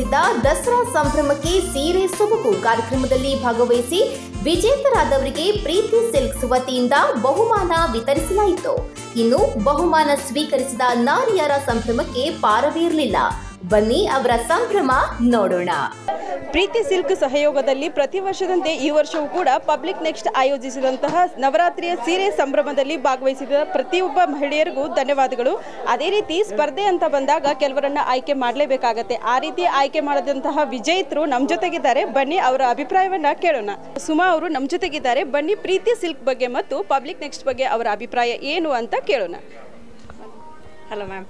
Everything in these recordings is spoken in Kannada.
ಸ್ವೀಕರಿಸಿದ ದಸರಾ ಸಂಭ್ರಮಕ್ಕೆ ಸೀರೆ ಸೊಬಗು ಕಾರ್ಯಕ್ರಮದಲ್ಲಿ ಭಾಗವಹಿಸಿ ವಿಜೇತರಾದವರಿಗೆ ಪ್ರೀತಿ ಸಿಲ್ಕ್ಸ್ ವತಿಯಿಂದ ಬಹುಮಾನ ವಿತರಿಸಲಾಯಿತು ಇನ್ನು ಬಹುಮಾನ ಸ್ವೀಕರಿಸಿದ ನಾರಿಯರ ಸಂಭ್ರಮಕ್ಕೆ ಪಾರವೇ ಇರಲಿಲ್ಲ ಬನ್ನಿ ಅವರ ಸಂಭ್ರಮ ನೋಡೋಣ ಪ್ರೀತಿ ಸಿಲ್ಕ್ ಸಹಯೋಗದಲ್ಲಿ ಪ್ರತಿ ವರ್ಷದಂತೆ ಈ ವರ್ಷವೂ ಕೂಡ ಪಬ್ಲಿಕ್ ನೆಕ್ಸ್ಟ್ ಆಯೋಜಿಸಿದಂತಹ ನವರಾತ್ರಿಯ ಸೀರೆ ಸಂಭ್ರಮದಲ್ಲಿ ಭಾಗವಹಿಸಿದ ಪ್ರತಿಯೊಬ್ಬ ಮಹಿಳೆಯರಿಗೂ ಧನ್ಯವಾದಗಳು ಅದೇ ರೀತಿ ಸ್ಪರ್ಧೆ ಅಂತ ಬಂದಾಗ ಕೆಲವರನ್ನ ಆಯ್ಕೆ ಮಾಡಲೇಬೇಕಾಗತ್ತೆ ಆ ರೀತಿ ಆಯ್ಕೆ ಮಾಡಿದಂತಹ ವಿಜೇತರು ನಮ್ಮ ಜೊತೆಗಿದ್ದಾರೆ ಬನ್ನಿ ಅವರ ಅಭಿಪ್ರಾಯವನ್ನ ಕೇಳೋಣ ಸುಮಾ ಅವರು ನಮ್ಮ ಜೊತೆಗಿದ್ದಾರೆ ಬನ್ನಿ ಪ್ರೀತಿ ಸಿಲ್ಕ್ ಬಗ್ಗೆ ಮತ್ತು ಪಬ್ಲಿಕ್ ನೆಕ್ಸ್ಟ್ ಬಗ್ಗೆ ಅವರ ಅಭಿಪ್ರಾಯ ಏನು ಅಂತ ಕೇಳೋಣ ಹಲೋ ಮ್ಯಾಮ್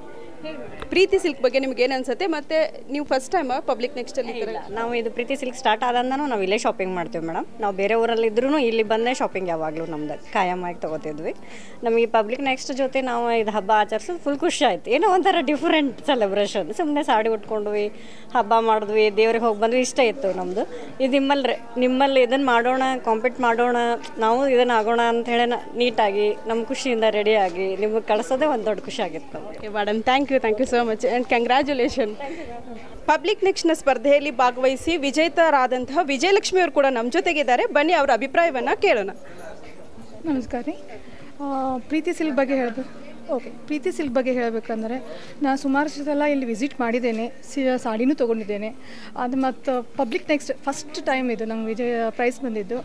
ಪ್ರೀತಿ ಸಿಲ್ಕ್ ಬಗ್ಗೆ ನಿಮ್ಗೆ ಏನು ಅನ್ಸುತ್ತೆ ಮತ್ತೆ ನೀವು ಫಸ್ಟ್ ಟೈಮ್ ಪಬ್ಲಿಕ್ ನೆಕ್ಸ್ಟ್ ಅಲ್ಲಿ ಇದ್ದೀರಾ? ನಾವು ಇದು ಪ್ರೀತಿ ಸಿಲ್ಕ್ ಸ್ಟಾರ್ಟ್ ಆದಂದನೂ ನಾವು ಇಲ್ಲೇ ಶಾಪಿಂಗ್ ಮಾಡ್ತೀವಿ ಮೇಡಮ್ ನಾವು ಬೇರೆ ಊರಲ್ಲಿ ಇದ್ರೂ ಇಲ್ಲಿ ಬಂದೇ ಶಾಪಿಂಗ್ ಯಾವಾಗಲೂ ನಮ್ದು ಕಾಯಮಾಗಿ ತೊಗೋತಿದ್ವಿ ನಮಗೆ ಪಬ್ಲಿಕ್ ನೆಕ್ಸ್ಟ್ ಜೊತೆ ನಾವು ಇದು ಹಬ್ಬ ಆಚರಿಸೋದು ಫುಲ್ ಖುಷಿ ಆಯ್ತು ಏನೋ ಒಂಥರ ಡಿಫ್ರೆಂಟ್ ಸೆಲೆಬ್ರೇಷನ್ ಸುಮ್ಮನೆ ಸಾಡಿ ಉಟ್ಕೊಂಡ್ವಿ ಹಬ್ಬ ಮಾಡಿದ್ವಿ ದೇವ್ರಿಗೆ ಹೋಗಿ ಬಂದ್ವಿ ಇಷ್ಟ ಇತ್ತು ನಮ್ಮದು ಇದು ನಿಮ್ಮಲ್ಲಿ ನಿಮ್ಮಲ್ಲಿ ಇದನ್ನು ಮಾಡೋಣ ಕಾಂಪೀಟ್ ಮಾಡೋಣ ನಾವು ಇದನ್ನು ಆಗೋಣ ಅಂತ ಹೇಳಿ ನೀಟಾಗಿ ನಮ್ಮ ಖುಷಿಯಿಂದ ರೆಡಿಯಾಗಿ ನಿಮಗೆ ಕಳಿಸೋದೇ ಒಂದು ದೊಡ್ಡ ಖುಷಿ ಆಗಿತ್ತು ನಮಗೆ okay madam thank you thank you so much and congratulation Public ನೆಕ್ಸ್ಟ್ನ ಸ್ಪರ್ಧೆಯಲ್ಲಿ ಭಾಗವಹಿಸಿ ವಿಜೇತರಾದಂತಹ ವಿಜಯಲಕ್ಷ್ಮಿ ಅವರು ಕೂಡ ನಮ್ಮ ಜೊತೆಗಿದ್ದಾರೆ ಬನ್ನಿ ಅವರ ಅಭಿಪ್ರಾಯವನ್ನು ಕೇಳೋಣ ನಮಸ್ಕಾರ ರೀ ಆ, ಪ್ರೀತಿ ಸಿಲ್ಕ್ ಬಗ್ಗೆ ಹೇಳಬೇಕು ಓಕೆ ಪ್ರೀತಿ ಸಿಲ್ಕ್ ಬಗ್ಗೆ ಹೇಳಬೇಕಂದ್ರೆ ನಾನು ಸುಮಾರು ಸಲ ಇಲ್ಲಿ ವಿಸಿಟ್ ಮಾಡಿದ್ದೇನೆ ಸಿ ಸಾಡಿನೂ ತೊಗೊಂಡಿದ್ದೇನೆ ಅದು ಮತ್ತು ಪಬ್ಲಿಕ್ ನೆಕ್ಸ್ಟ್ ಫಸ್ಟ್ ಟೈಮ್ ಇದು ನಂಗೆ ವಿಜಯ ಪ್ರೈಸ್ ಬಂದಿದ್ದು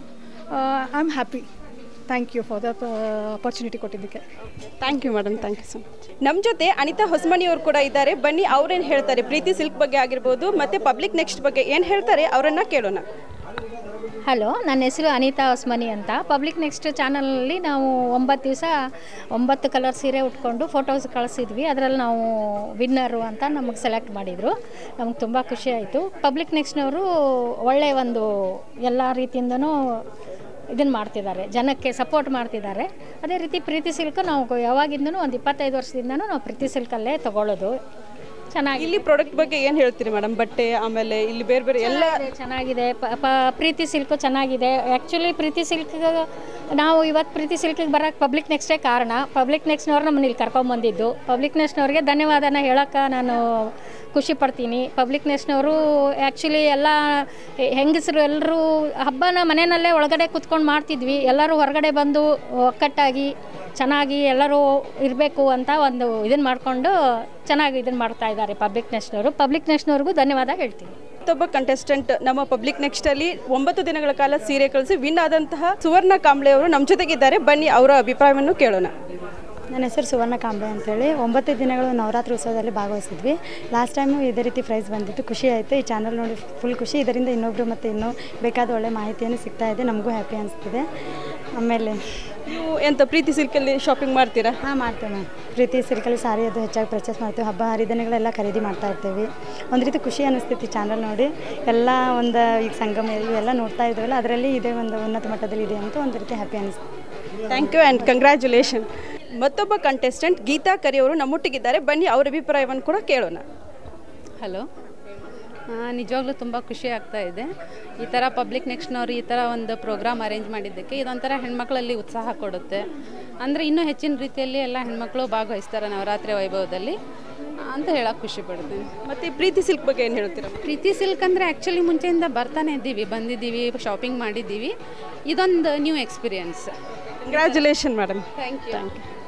I am happy thank you for the opportunity ಕೊಟ್ಟಿದ್ದಕ್ಕೆ thank you madam thank you so much ನಮ್ಮ ಜೊತೆ ಅನಿತಾ ಹೊಸಮನಿ ಅವರು ಕೂಡ ಇದ್ದಾರೆ ಬನ್ನಿ ಅವ್ರೇನು ಹೇಳ್ತಾರೆ ಪ್ರೀತಿ ಸಿಲ್ಕ್ ಬಗ್ಗೆ ಆಗಿರ್ಬೋದು ಮತ್ತು ಪಬ್ಲಿಕ್ ನೆಕ್ಸ್ಟ್ ಬಗ್ಗೆ ಏನು ಹೇಳ್ತಾರೆ ಅವರನ್ನು ಕೇಳೋಣ ಹಲೋ ನನ್ನ ಹೆಸರು ಅನಿತಾ ಹೊಸ್ಮನಿ ಅಂತ ಪಬ್ಲಿಕ್ ನೆಕ್ಸ್ಟ್ ಚಾನಲಲ್ಲಿ ನಾವು ಒಂಬತ್ತು ದಿವಸ ಒಂಬತ್ತು ಕಲರ್ ಸೀರೆ ಉಟ್ಕೊಂಡು ಫೋಟೋಸ್ ಕಳಿಸಿದ್ವಿ ಅದರಲ್ಲಿ ನಾವು ವಿನ್ನರು ಅಂತ ನಮಗೆ ಸೆಲೆಕ್ಟ್ ಮಾಡಿದರು ನಮಗೆ ತುಂಬ ಖುಷಿ ಆಯಿತು ಪಬ್ಲಿಕ್ ನೆಕ್ಸ್ಟ್ನವರು ಒಳ್ಳೆಯ ಒಂದು ಎಲ್ಲ ರೀತಿಯಿಂದನೂ ಇದನ್ನು ಮಾಡ್ತಿದ್ದಾರೆ ಜನಕ್ಕೆ ಸಪೋರ್ಟ್ ಮಾಡ್ತಿದ್ದಾರೆ ಅದೇ ರೀತಿ ಪ್ರೀತಿ ಸಿಲ್ಕ್ ನಾವು ಯಾವಾಗಿಂದನೂ ಒಂದು ಇಪ್ಪತ್ತೈದು ವರ್ಷದಿಂದನೂ ನಾವು ಪ್ರೀತಿ ಸಿಲ್ಕಲ್ಲೇ ತೊಗೊಳ್ಳೋದು ಚೆನ್ನಾಗಿ ಇಲ್ಲಿ ಪ್ರಾಡಕ್ಟ್ ಬಗ್ಗೆ ಏನು ಹೇಳ್ತೀರಿ ಮೇಡಮ್ ಬಟ್ಟೆ ಆಮೇಲೆ ಇಲ್ಲಿ ಬೇರೆ ಬೇರೆ ಎಲ್ಲ ಚೆನ್ನಾಗಿದೆ ಪ- ಪ- ಪ್ರೀತಿ ಸಿಲ್ಕು ಚೆನ್ನಾಗಿದೆ ಆ್ಯಕ್ಚುಲಿ ಪ್ರೀತಿ ಸಿಲ್ಕ್ ನಾವು ಇವತ್ತು ಪ್ರೀತಿ ಸಿಲ್ಕಿಗೆ ಬರೋಕ್ಕೆ ಪಬ್ಲಿಕ್ ನೆಕ್ಸ್ಟೇ ಕಾರಣ ಪಬ್ಲಿಕ್ ನೆಕ್ಸ್ಟ್ನವ್ರು ನಮ್ಮನ್ನ ಇಲ್ಲಿ ಕರ್ಕೊಂಬಂದಿದ್ದು ಪಬ್ಲಿಕ್ ನೆಕ್ಸ್ಟ್ನವ್ರಿಗೆ ಧನ್ಯವಾದನ ಹೇಳೋಕ್ಕೆ ನಾನು ಖುಷಿ ಪಡ್ತೀನಿ ಪಬ್ಲಿಕ್ ನೆಕ್ಸ್ಟ್ನವರು ಆ್ಯಕ್ಚುಲಿ ಎಲ್ಲ ಹೆಂಗಸರು ಎಲ್ಲರೂ ಹಬ್ಬನ ಮನೆಯಲ್ಲೇ ಒಳಗಡೆ ಕುತ್ಕೊಂಡು ಮಾಡ್ತಿದ್ವಿ ಎಲ್ಲರೂ ಹೊರಗಡೆ ಬಂದು ಒಕ್ಕಟ್ಟಾಗಿ ಚೆನ್ನಾಗಿ ಎಲ್ಲರೂ ಇರಬೇಕು ಅಂತ ಒಂದು ಇದನ್ನು ಮಾಡಿಕೊಂಡು ಚೆನ್ನಾಗಿ ಇದನ್ನು ಮಾಡ್ತಾ ಇದ್ದಾರೆ ಪಬ್ಲಿಕ್ ನೆಕ್ಸ್ಟ್ನವರು ಪಬ್ಲಿಕ್ ನೆಕ್ಸ್ಟ್ನವ್ರಿಗೂ ಧನ್ಯವಾದ ಹೇಳ್ತೀನಿ ಮತ್ತೊಬ್ಬ ಕಂಟೆಸ್ಟೆಂಟ್ ನಮ್ಮ ಪಬ್ಲಿಕ್ ನೆಕ್ಸ್ಟ್ ಅಲ್ಲಿ ಒಂಬತ್ತು ದಿನಗಳ ಕಾಲ ಸೀರೆ ಕಳಿಸಿ ವಿನ್ ಆದಂತಹ ಸುವರ್ಣ ಕಾಂಬ್ಳೆ ಅವರು ನಮ್ಮ ಜೊತೆಗಿದ್ದಾರೆ ಬನ್ನಿ ಅವರ ಅಭಿಪ್ರಾಯವನ್ನು ಕೇಳೋಣ ನನ್ನ ಹೆಸರು ಸುವರ್ಣ ಕಾಂಬ್ಳೆ ಅಂತೇಳಿ ಒಂಬತ್ತು ದಿನಗಳು ನವರಾತ್ರಿ ಉತ್ಸವದಲ್ಲಿ ಭಾಗವಹಿಸಿದ್ವಿ ಲಾಸ್ಟ್ ಟೈಮು ಇದೇ ರೀತಿ ಪ್ರೈಸ್ ಬಂದಿತ್ತು ಖುಷಿ ಆಯಿತು ಈ ಚಾನಲ್ ನೋಡಿ ಫುಲ್ ಖುಷಿ ಇದರಿಂದ ಇನ್ನೊಬ್ಬರು ಮತ್ತು ಇನ್ನೂ ಬೇಕಾದ ಒಳ್ಳೆ ಮಾಹಿತಿಯನ್ನು ಸಿಗ್ತಾ ಇದೆ ನಮಗೂ ಹ್ಯಾಪಿ ಅನಿಸ್ತಿದೆ ಆಮೇಲೆ ನೀವು ಎಂತ ಪ್ರೀತಿ ಸಿಲ್ಕಲ್ಲಿ ಶಾಪಿಂಗ್ ಮಾಡ್ತೀರಾ ಹಾಂ ಮಾಡ್ತೇವೆ ಮ್ಯಾಮ್ ಪ್ರೀತಿ ಸಿಲ್ಕಲ್ಲಿ ಸಾರಿ ಅದು ಹೆಚ್ಚಾಗಿ ಪರ್ಚೇಸ್ ಮಾಡ್ತೀವಿ ಹಬ್ಬ ಹರಿದಿನಗಳೆಲ್ಲ ಖರೀದಿ ಮಾಡ್ತಾ ಇರ್ತೀವಿ ಒಂದು ರೀತಿ ಖುಷಿ ಅನ್ನಿಸ್ತೈತಿ ಚಾನಲ್ ನೋಡಿ ಎಲ್ಲ ಒಂದು ಈಗ ಸಂಗಮ ಇವೆಲ್ಲ ನೋಡ್ತಾ ಇದ್ದೀವಲ್ಲ ಅದರಲ್ಲಿ ಇದೇ ಒಂದು ಉನ್ನತ ಮಟ್ಟದಲ್ಲಿ ಇದೆ ಅಂತ ಒಂದು ರೀತಿ ಹ್ಯಾಪಿ ಅನಿಸ್ತು ಥ್ಯಾಂಕ್ ಯು ಆ್ಯಂಡ್ ಕಂಗ್ರ್ಯಾಚುಲೇಷನ್ ಮತ್ತೊಬ್ಬ ಕಂಟೆಸ್ಟೆಂಟ್ ಗೀತಾ ಕರಿ ಅವರು ನಮ್ಮೊಟ್ಟಿಗಿದ್ದಾರೆ ಬನ್ನಿ ಅವರ ಅಭಿಪ್ರಾಯವನ್ನು ಕೂಡ ಕೇಳೋಣ ಹಲೋ ನಿಜವಾಗ್ಲೂ ತುಂಬ ಖುಷಿ ಆಗ್ತಾ ಇದೆ ಈ ಥರ ಪಬ್ಲಿಕ್ ನೆಕ್ಸ್ಟ್ನವ್ರು ಈ ಥರ ಒಂದು ಪ್ರೋಗ್ರಾಮ್ ಅರೇಂಜ್ ಮಾಡಿದ್ದಕ್ಕೆ ಇದೊಂಥರ ಹೆಣ್ಮಕ್ಳಲ್ಲಿ ಉತ್ಸಾಹ ಕೊಡುತ್ತೆ ಅಂದರೆ ಇನ್ನೂ ಹೆಚ್ಚಿನ ರೀತಿಯಲ್ಲಿ ಎಲ್ಲ ಹೆಣ್ಮಕ್ಳು ಭಾಗವಹಿಸ್ತಾರೆ ನವರಾತ್ರಿ ವೈಭವದಲ್ಲಿ ಅಂತ ಹೇಳಕ್ಕೆ ಖುಷಿ ಪಡ್ತೀನಿ ಮತ್ತೆ ಈ ಪ್ರೀತಿ ಸಿಲ್ಕ್ ಬಗ್ಗೆ ಏನು ಹೇಳ್ತೀರಾ ಪ್ರೀತಿ ಸಿಲ್ಕ್ ಅಂದರೆ ಆ್ಯಕ್ಚುಲಿ ಮುಂಚೆಯಿಂದ ಬರ್ತಾನೆ ಇದ್ದೀವಿ ಬಂದಿದ್ದೀವಿ ಶಾಪಿಂಗ್ ಮಾಡಿದ್ದೀವಿ ಇದೊಂದು new experience congratulation madam thank you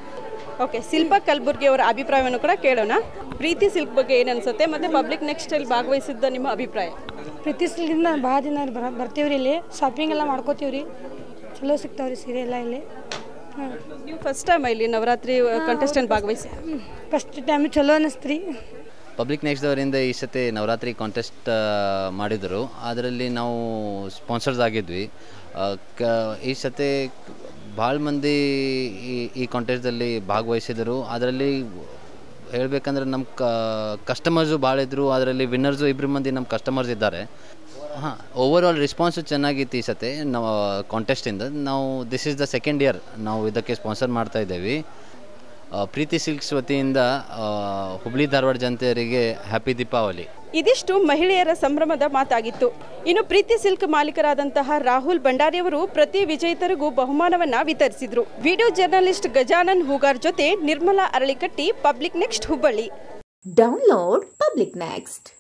okay Shilpa Kalaburagi ಅವರ ಅಭಿಪ್ರಾಯವನ್ನು ಕೂಡ ಕೇಳೋಣ ಪ್ರೀತಿ ಸಿಲ್ಕ್ ಬಗ್ಗೆ ಏನು ಅನ್ಸುತ್ತೆ ಮತ್ತೆ ಪಬ್ಲಿಕ್ ನೆಕ್ಸ್ಟಲ್ಲಿ ಭಾಗವಹಿಸಿದ್ದ ನಿಮ್ಮ ಅಭಿಪ್ರಾಯ ಪ್ರತಿ ಸಲದಿಂದ ಭಾಳ ದಿನ ಬರ ಬರ್ತೀವಿ ರೀ ಇಲ್ಲಿ ಶಾಪಿಂಗ್ ಎಲ್ಲ ಮಾಡ್ಕೋತೀವಿ ರೀ ಚಲೋ ಸಿಗ್ತಾವ್ರಿ ಸೀರೆ ಎಲ್ಲ ಇಲ್ಲಿ ಹಾಂ ನೀವು ಫಸ್ಟ್ ಟೈಮ್ ಇಲ್ಲಿ ನವರಾತ್ರಿ ಕಂಟೆಸ್ಟೆಂಟ್ ಭಾಗವಹಿಸಿ ಫಸ್ಟ್ ಟೈಮ್ ಚಲೋ ಅನ್ನಿಸ್ತು ರೀ ಪಬ್ಲಿಕ್ ನೆಕ್ಸ್ಟ್ದವರಿಂದ ಈ ಸತಿ ನವರಾತ್ರಿ ಕಾಂಟೆಸ್ಟ್ ಮಾಡಿದರು ಅದರಲ್ಲಿ ನಾವು ಸ್ಪಾನ್ಸರ್ಸ್ ಆಗಿದ್ವಿ ಆ, ಕ ಈ ಸತಿ ಭಾಳ ಮಂದಿ ಈ ಈ ಕಾಂಟೆಸ್ಟ್ದಲ್ಲಿ ಭಾಗವಹಿಸಿದರು ಅದರಲ್ಲಿ ಹೇಳ್ಬೇಕಂದ್ರೆ ನಮ್ಮ ಕಸ್ಟಮರ್ಸು ಭಾಳ ಇದ್ದರು ಅದರಲ್ಲಿ ವಿನ್ನರ್ಸು ಇಬ್ಬರು ಮಂದಿ ನಮ್ಮ ಕಸ್ಟಮರ್ಸ್ ಇದ್ದಾರೆ ಹಾಂ ಓವರ್ ಆಲ್ ರೆಸ್ಪಾನ್ಸು ಚೆನ್ನಾಗಿತ್ತು ಈ ಸತಿ ನಾವು ಕಾಂಟೆಸ್ಟಿಂದ ನಾವು this is the second year ನಾವು ಇದಕ್ಕೆ ಸ್ಪಾನ್ಸರ್ ಮಾಡ್ತಾ ಇದ್ದೇವೆ ಆ, ಪ್ರೀತಿ ಸಿಲ್ಕ್ಸ್ ವತಿಯಿಂದ ಆ, ಹುಬ್ಳಿ ಧಾರವಾಡ ಜನತೆಯರಿಗೆ ಹ್ಯಾಪಿ ದೀಪಾವಳಿ ಇದಿಷ್ಟು ಮಹಿಳೆಯರ ಸಂಭ್ರಮದ ಮಾತಾಗಿತ್ತು ಇನ್ನು ಪ್ರೀತಿ ಸಿಲ್ಕ್ ಮಾಲೀಕರಾದಂತಹ ರಾಹುಲ್ ಭಂಡಾರಿಯವರು ಪ್ರತಿ ವಿಜೇತರಿಗೂ ಬಹುಮಾನವನ್ನ ವಿತರಿಸಿದ್ರು ವಿಡಿಯೋ ಜರ್ನಲಿಸ್ಟ್ ಗಜಾನನ್ ಹೂಗಾರ್ ಜೊತೆ Nirmala Aralikatti Public Next Hubballi download Public next